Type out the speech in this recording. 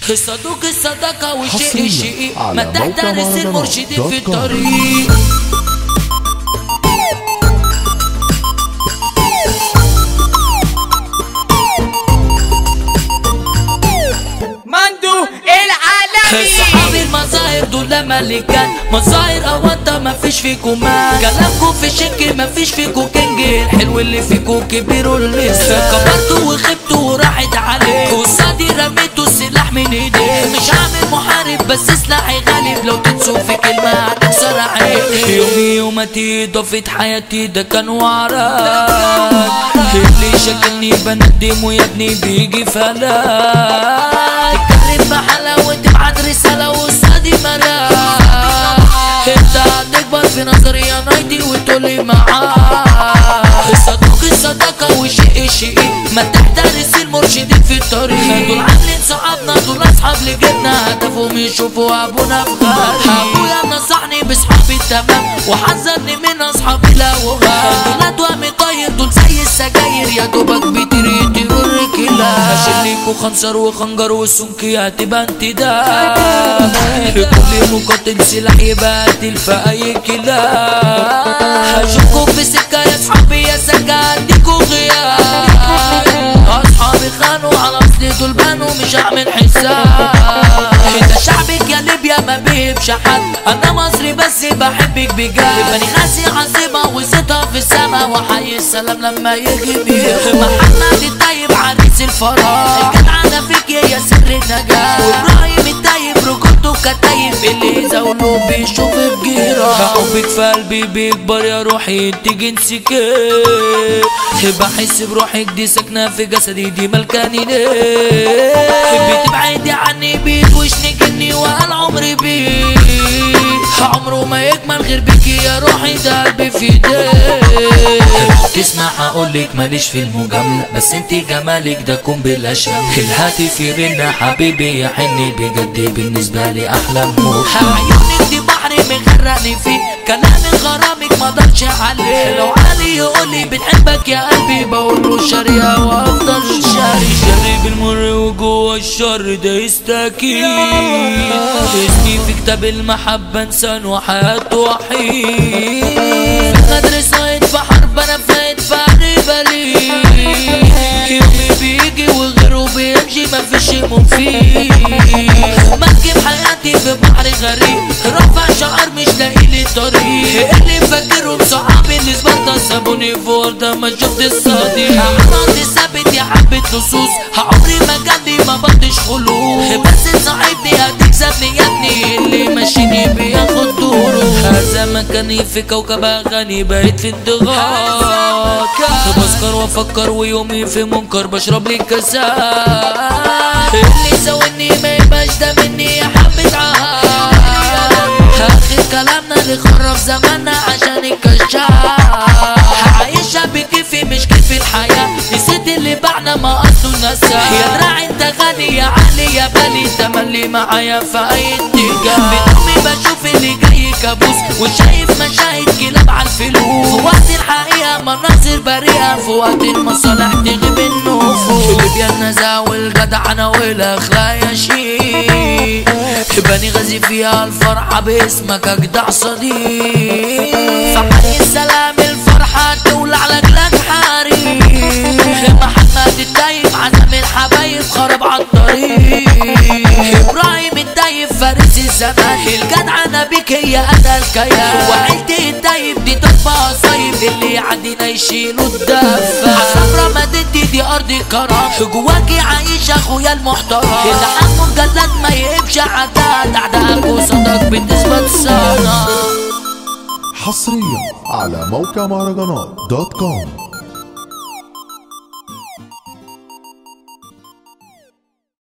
صدوق الصداقة والشيء حصرياً الشيء على ما موقع تحترس مهرجانات المرشدين دوت في كوم. الطريق مندو العالمي صحابي المظاهر دول ملكات مظاهر او انت ما فيش فيكو مان كلامكو في شك ما فيش فيكو كنج الحلو اللي فيكو كبير ولسه كبرتوا وخبتوا وراحت عليك قصادي رميتوا السلاح من ايديك مش عامل محارب بس سلاحي غالب لو تنسوا في كلمة هتكسر عيني يومي يومتي ضفت حياتي ده كان وراك اللي شكلني بندمه يا ابني بيجي فلاك تتكلم بحلاوة تبعت رسالة وصادي ملاك انت هتكبر في نظري يا نايدي وتقولي معاك صدوق الصداقة وشيء شيء ما تحترس المرشدين في الطريق دول عاملين صحابنا دول اصحاب لجبنا هدفهم يشوفوا ابونا في غالي ابويا نصحني بصحابي التمام وحذرني من اصحابي الاوهام دول ادوامي طاير دول زي السجاير يا دوبك بيطير يطيروا الرجلة هشيلكوا خنصر وخنجر والسمكي هتبقى انتداب كل مقاتل سلاح يبقى قتل في اي كلاب هشوفكوا في سكة يا صحابي يا سكة اديكوا غياب اصحابي خانوا على اصلي دول بانوا مش هعمل حساب انت شعبك يا ليبيا ما بيهبش حد انا مصري بس بحبك بجد بني غازي عاصمة وصيتها في السما وحي السلام لما يجي بيه محمد الطيب عريس الفراغ الجدعنة فيك هي سر النجاة وابراهيم الطيب ركوبته كتايب اللي زاوله بيشوف بجيرة حبك في قلبي بيكبر يا روحي انت جنسك ايه بحس بروحك دي ساكنة في جسدي دي ملكاني ليه بتبعدي عني بتوشني جني وقال عمري بيك عمره ما يكمل غير بيكي يا روحي ده قلبي في ايديك تسمع اقولك ماليش في المجاملة بس انت جمالك ده كون بلا شم الهاتف يرن حبيبي يا حني بجد بالنسبة لي احلى موت عيونك دي بحر مغرقني فيه كلام غرامك ما ضلش عليه لو علي يقولي بنحبك يا قلبي بقول له شارية وافضل شاري شاري بالمر وجوه الشر ده يستكين اسمي في كتاب المحبة انسان وحياته وحيد في المدرسة في حرب انا فايت في بالي يومي بيجي وغيره بيمشي ما فيش مفيد مركب حياتي في بحر غريب رافع شعر مش لاقي لي طريق اللي فاكرهم صحابي اللي سبرتا سابوني فوق ده ما شفت الصديق عمري ثابت يا حبة لصوص عمري ما جنبي ما بدش خلوص بس صاحبني هتكسبني يا ابني اللي ماشيني بياخد دوره هذا مكاني في كوكب اغاني بقيت في انضغاط بسكر وافكر ويومي في منكر بشرب لي كاسات اللي زودني ما يبقاش ده مني يا حبة عهد اخر كلامنا اللي خرب زماننا عشان الكشاف عايشة بكيفي مش كيف الحياة نسيت اللي بعنا ما اصله نسى يا دراعي انت غالي يا علي يا بالي تملي معايا في اي اتجاه بنومي بشوف اللي جاي كابوس وشايف مشاهد كلاب على الفلوس في وقت الحقيقة مناظر بريئة في وقت المصالح تغيب النفوس ليبيا النزاهة والجدعنة والاخلاق يا شيء بني غازي فيها الفرحة باسمك اجدع صديق فحي السلام الفرحة تولع لك حريق محمد الدايب عزم الحبايب خرب عالطريق ابراهيم الدايب فارس الزمان الجدعنة بيك هي ادى الكيان وعيلتي الدايب دي ضربة صايب اللي عندنا يشيلوا الدفة عصام رمضان دي ارض الكرم جواكي عايش اخويا المحترم اللي عنه مجلد ما يقبش عداد اعدائك وصدق بتثبت سنة حصريا على موقع مهرجانات دوت كوم